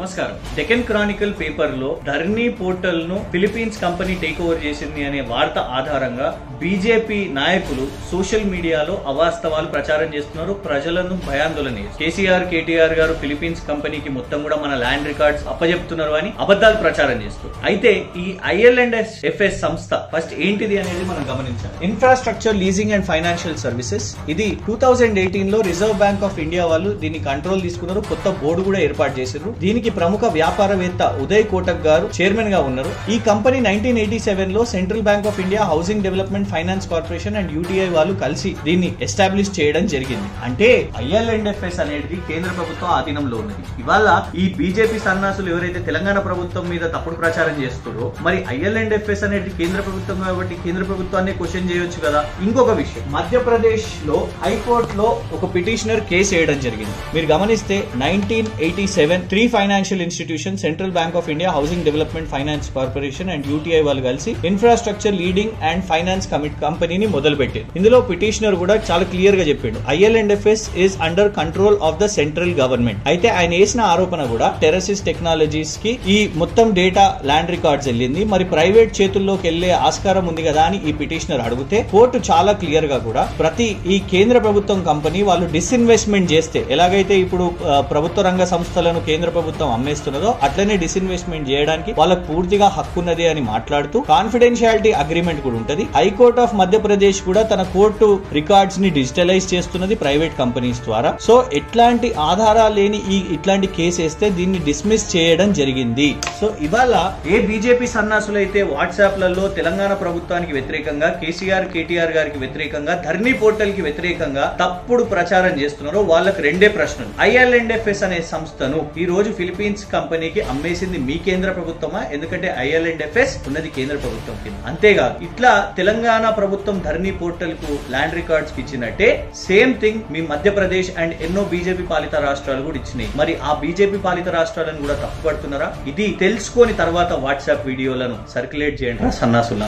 నమస్కారం Deccan Chronicle paper లో Dharani portal ను ఫిలిపీన్స్ కంపెనీ టేక్ ఓవర్ చేసింది అనే వార్త ఆధారంగా బీజేపీ నాయకులు సోషల్ మీడియాలో అవాస్తవాలు ప్రచారం చేస్తున్నారు ప్రజలను భయాందోళన చేస్తున్నారు. కేసీఆర్ కేటీఆర్ గారు ఫిలిపీన్స్ కంపెనీకి మొత్తం కూడా మన ల్యాండ్ రికార్డ్స్ అప్పజెప్తున్నారు అని అబద్ధాలు ప్రచారం చేస్తారు అయితే ఈ ఐఎల్ అండ్ ఎఫ్ఎస్ సంస్థ ఫస్ట్ ఏంటిది అనేది మనం గమనించాలి infrastructure leasing and financial services ఇది టూ థౌజండ్ ఎయిటీన్ లో రిజర్వ్ బ్యాంక్ ఆఫ్ ఇండియా వాళ్ళు దీన్ని కంట్రోల్ తీసుకున్నారు కొత్త బోర్డు కూడా ఏర్పాటు చేశారు దీనికి ప్రముఖ వ్యాపారవేత్త ఉదయ్ కోటక్ గారు చైర్మన్ గా ఉన్నారు ఈ కంపెనీ నైన్టీన్ ఎయిటీ సెవెన్ లో Central Bank of India Housing Development Finance Corporation and UTI వాళ్ళు కలిసి దీన్ని ఎస్టాబ్లిష్ చేయడం జరిగింది అంటే ఐఎల్ఎండ్ఎఫ్ఎస్ అనేది కేంద్ర ప్రభుత్వం ఆధీనంలో ఉన్నది ఇవాళ ఈ బీజేపీ సన్నాసులు ఎవరైతే తెలంగాణ ప్రభుత్వం మీద తప్పుడు ప్రచారం చేస్తారో మరి ఐఎల్ఎండ్ఎఫ్ఎస్ అనేది కేంద్ర ప్రభుత్వం కాబట్టి కేంద్ర ప్రభుత్వాన్ని క్వశ్చన్ చేయొచ్చు కదా ఇంకొక విషయం మధ్యప్రదేశ్ లో హైకోర్టు లో ఒక పిటిషనర్ కేసు వేయడం జరిగింది మీరు గమనిస్తే nineteen eighty seven three financial institution Central Bank of India Housing Development Finance Corporation and UTI వాళ్ళు కలిసి infrastructure leading and finance committee కంపెనీని మొదలు పెట్టారు ఇందులో పిటిషనర్ కూడా చాలా క్లియర్ గా చెప్పాడు IL and FS is under control of the central government అయితే ఆయన వేసిన ఆరోపణ కూడా టెరసిస్ టెక్నాలజీస్ కి ఈ మొత్తం డేటా ల్యాండ్ రికార్డ్స్ వెళ్ళింది మరి ప్రైవేట్ చేతుల్లోకి వెళ్లే ఆస్కారం ఉంది కదా అని ఈ పిటిషనర్ అడిగితే కోర్టు చాలా క్లియర్ గా కూడా ప్రతి ఈ కేంద్ర ప్రభుత్వం కంపెనీ వాళ్ళు డిస్ఇన్వెస్ట్మెంట్ చేస్తే ఎలాగైతే ఇప్పుడు ఆ, ప్రభుత్వ రంగ సంస్థలను కేంద్ర ప్రభుత్వం అమ్మేస్తున్నదో అట్లనే డిస్ఇన్వెస్ట్మెంట్ చేయడానికి వాళ్ళకు పూర్తిగా హక్కు ఉన్నది అని మాట్లాడుతూ కాన్ఫిడెన్షియాలిటీ అగ్రిమెంట్ కూడా ఉంటది హైకోర్ట్ ఆఫ్ మధ్యప్రదేశ్ కూడా తన కోర్టు రికార్డ్స్ ని డిజిటలైజ్ చేస్తున్నది ప్రైవేట్ కంపెనీస్ ద్వారా సో ఎట్లాంటి ఆధారాలు లేని ఈ ఇట్లాంటి కేసు వేస్తే దీన్ని డిస్మిస్ చేయడం జరిగింది సో ఇవాళ ఏ బీజేపీ సన్నాసులు అయితే వాట్సాప్ లలో తెలంగాణ ప్రభుత్వానికి వ్యతిరేకంగా కేసీఆర్ కేటీఆర్ గారికి వ్యతిరేకంగా ధర్నీ పోర్టల్ కి వ్యతిరేకంగా తప్పుడు ప్రచారం చేస్తున్నారో వాళ్ళకి రెండే ప్రశ్నలు ఐఎల్ఎండ్ఎఫ్ఎస్ అనే సంస్థను ఈ రోజు ఫిలిపీన్స్ కంపెనీకి అమ్మేసింది మీ కేంద్ర ప్రభుత్వమా ఎందుకంటే ఐఎల్ఎండ్ఎఫ్ఎస్ ఉన్నది కేంద్ర ప్రభుత్వం కింద అంతేకాదు ఇట్లా తెలంగాణ ప్రభుత్వం ధర్నీ పోర్టల్ కు ల్యాండ్ రికార్డ్స్ కి ఇచ్చినట్టే సేమ్ థింగ్ మీ మధ్యప్రదేశ్ అండ్ ఎన్నో బీజేపీ పాలిత రాష్ట్రాలు కూడా ఇచ్చినాయి మరి ఆ బీజేపీ పాలిత రాష్ట్రాలను కూడా తప్పుపడుతున్నారా ఇది తెలుసుకొని తర్వాత వాట్సాప్ వీడియోలను సర్క్యులేట్ చేయండి సన్నాసుల